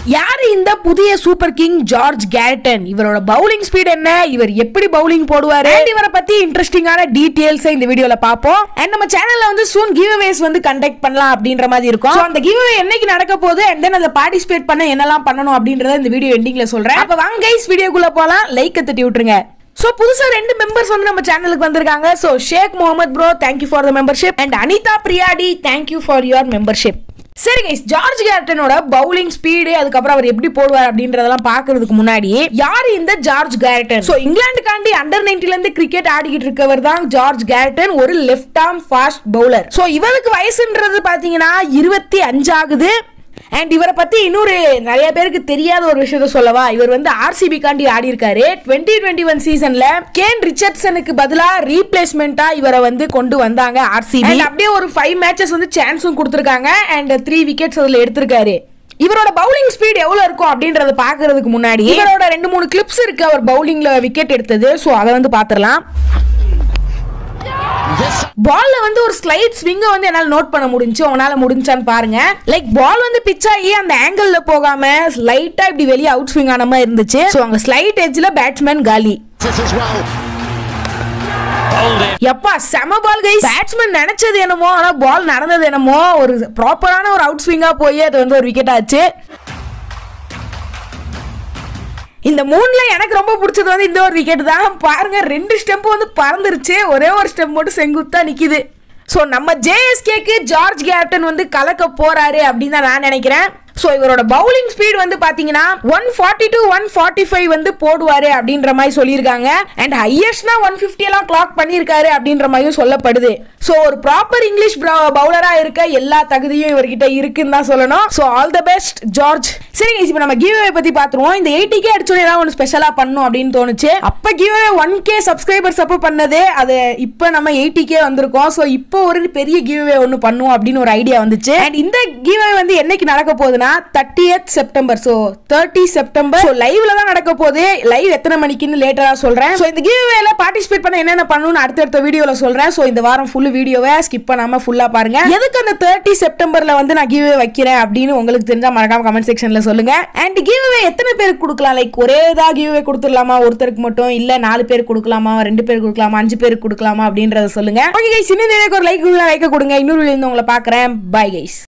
யாரு இந்த புதிய சூப்பர் கிங் ஜார்ஜ் கேரட்டன் இவரோட பவுலிங் ஸ்பீட் என்ன இவர் எப்படி பவுலிங் போடுவாரு and இவரை பத்தி இன்ட்ரெஸ்டிங்கான டீடைல்ஸ் இந்த வீடியோல பாப்போம் அண்ட் நம்ம சேனல்ல வந்து சூன் கிவ் அவேஸ் வந்து கண்டக்ட் பண்ணலாம் அப்படின்ற மாதிரி இருக்கும் So, அந்த கிவ் அவே என்னைக்கு நடக்க போகுது அண்ட் தென் அதை பார்ட்டிசிபேட் பண்ண என்னெல்லாம் பண்ணணும் அப்படின்றத இந்த வீடியோ எண்டிங்ல சொல்றேன் அப்ப வாங்க கைஸ் வீடியோக்குள்ள போலாம் லைக் தட்டி விட்டுருங்க சோ புதுசா ரெண்டு மெம்பர்ஸ் வந்து நம்ம சேனலுக்கு வந்திருக்காங்க so Sheikh Mohammed bro thank you for the membership and Anitha பிரியாடி தேங்க்யூ ஃபார் யுவர் மெம்பர்ஷிப் சரி கைஸ் ஜார்ஜ் கேரட்டனோட பவுலிங் ஸ்பீடு அதுக்கப்புறம் அவர் எப்படி போடுவார் அப்படின்றதெல்லாம் பாக்குறதுக்கு முன்னாடி யார் இந்த ஜார்ஜ் கேரட்டன் சோ இங்கிலாந்துக்காண்டி அண்டர் நைன்டில இருந்து கிரிக்கெட் ஆடிக்கிட்டு இருக்கவர் தான் ஜார்ஜ் கேரட்டன் ஒரு left arm fast bowler so இவருக்கு வயசுன்றது பாத்தீங்கன்னா இருபத்தி அஞ்சு ஆகுது அண்ட் இவரை பத்தி இன்னொரு நிறைய பேருக்கு தெரியாத ஒரு விஷயத்த சொல்லவா இவர் வந்து ஆர்சிபி காண்டி ஆடி இருக்காரு டுவெண்ட்டி டுவெண்ட்டி ஒன் சீசன்ல கேன் ரிச்சர்ட்சனுக்கு பதிலா ரீப்ளேஸ்மெண்டா இவரை வந்து கொண்டு வந்தாங்க ஆர்சிபி அப்படியே ஒரு ஃபைவ் மேட்சஸ் வந்து சான்ஸும் கொடுத்துருக்காங்க அண்ட் த்ரீ விக்கெட்ஸ் அதுல எடுத்திருக்காரு இவரோட பவுலிங் ஸ்பீட் எவ்வளவு இருக்கும் அப்படின்றத பாக்குறதுக்கு முன்னாடி இவரோட ரெண்டு மூணு கிளிப்ஸ் இருக்கு அவர் பவுலிங்ல விக்கெட் எடுத்தது ஸோ அதை வந்து பாத்திரலாம் பால்ல வந்து ஒரு ஸ்லைட் ஸ்விங்கை வந்து என்னால் நோட் பண்ண முடிஞ்சு உங்களால முடிஞ்சான்னு பாருங்க லைக் பால் வந்து பிச் ஆகி அந்த ஆங்கிள் போகாம லைட்டா இப்படி வெளியே அவுட் ஸ்விங் ஆன மாதிரி இருந்துச்சு ஸோ அங்க ஸ்லைட் எட்ஜ்ல பேட்ஸ்மேன் காலி This as well. எப்பா செம பால் கைஸ் பேட்ஸ்மேன் நினைச்சது என்னமோ ஆனா பால் நடந்தது என்னமோ ஒரு ப்ராப்பரான ஒரு அவுட் ஸ்விங்கா போய் அது வந்து ஒரு விக்கெட் ஆச்சு இந்த மூணுல எனக்கு ரொம்ப பிடிச்சது வந்து இந்த ஒரு விக்கெட் தான் பாருங்க ரெண்டு ஸ்டெம்ப் வந்து பறந்துருச்சு ஒரே ஒரு ஸ்டெம்ப் மட்டும் செங்குத்தா நிக்குது ஸோ நம்ம ஜேஎஸ்கேக்கு ஜார்ஜ் கேப்டன் வந்து கலக்க போறாரு அப்படின்னு தான் நான் நினைக்கிறேன் ஸோ இவரோட பவுலிங் ஸ்பீட் வந்து பாத்தீங்கன்னா one forty to one forty five வந்து போடுவாரு அப்படின்ற மாதிரி சொல்லியிருக்காங்க அண்ட் ஹையஸ்ட்னா ஒன் ஃபிஃப்டி எல்லாம் கிளாக் பண்ணியிருக்காரு அப்படின்ற மாதிரியும் சொல்லப்படுது ஸோ ஒரு ப்ராப்பர் இங்கிலீஷ் பவுலரா இருக்க எல்லா தகுதியும் இவர்கிட்ட இருக்குன்னு தான் சொல்லணும் so all the best George சரிங்க இப்போ நம்ம கிவ் பத்தி பார்த்துருவோம் இந்த எயிட்டி கே அடிச்சோன்னு ஏதாவது ஒன்று ஸ்பெஷலா பண்ணும் அப்படின்னு தோணுச்சு அப்போ கிவ் ஒன் கே சப்ஸ்கிரைபர்ஸ் அப்போ பண்ணது அது இப்போ நம்ம எயிட்டி கே வந்திருக்கோம் ஸோ இப்போ ஒரு பெரிய கிவ் ஒன்று பண்ணுவோம் அப்படின்னு ஒரு ஐடியா வந்துச்சு அண்ட் இந்த கிவ் வந்து என்னைக்கு நடக்க போகுதுன்னா thirtieth September so thirty September so லைவ்ல தான் நடக்க போகுது லைவ் எத்தனை மணிக்குன்னு லேட்டரா சொல்றேன் ஸோ இந்த கிவ் வேல பார்ட்டிசிபேட் பண்ண என்னென்ன பண்ணணும்னு அடுத்தடுத்த வீடியோல சொல்றேன் ஸோ இந்த வாரம் ஃபுல் வீடியோவை ஸ்கிப் பண்ணாம ஃபுல்லா பாருங்க எதுக்கு அந்த தேர்ட்டி செப்டம்பர்ல வந்து நான் கிவ் வைக்கிறேன் அப்படின்னு உங்களுக்கு தெரிஞ்சா மறக்காம கமெண்ட் செக்ஷன்ல சொல்லுங்க அண்ட் கிவ் எத்தனை பேருக்கு கொடுக்கலாம் லைக் ஒரே இதா கிவ் கொடுத்துடலாமா ஒருத்தருக்கு மட்டும் இல்ல நாலு பேருக்கு கொடுக்கலாமா ரெண்டு பேருக்கு கொடுக்கலாமா அஞ்சு பேருக்கு கொடுக்கலாமா அப்படின்றத சொல்லுங்க ஓகே கைஸ் இன்னும் இந்த வீடியோக்கு ஒரு லைக் லைக் கொடுங்க இன்னொரு வீடியோ உங்களை பாக்குறேன் பை கைஸ்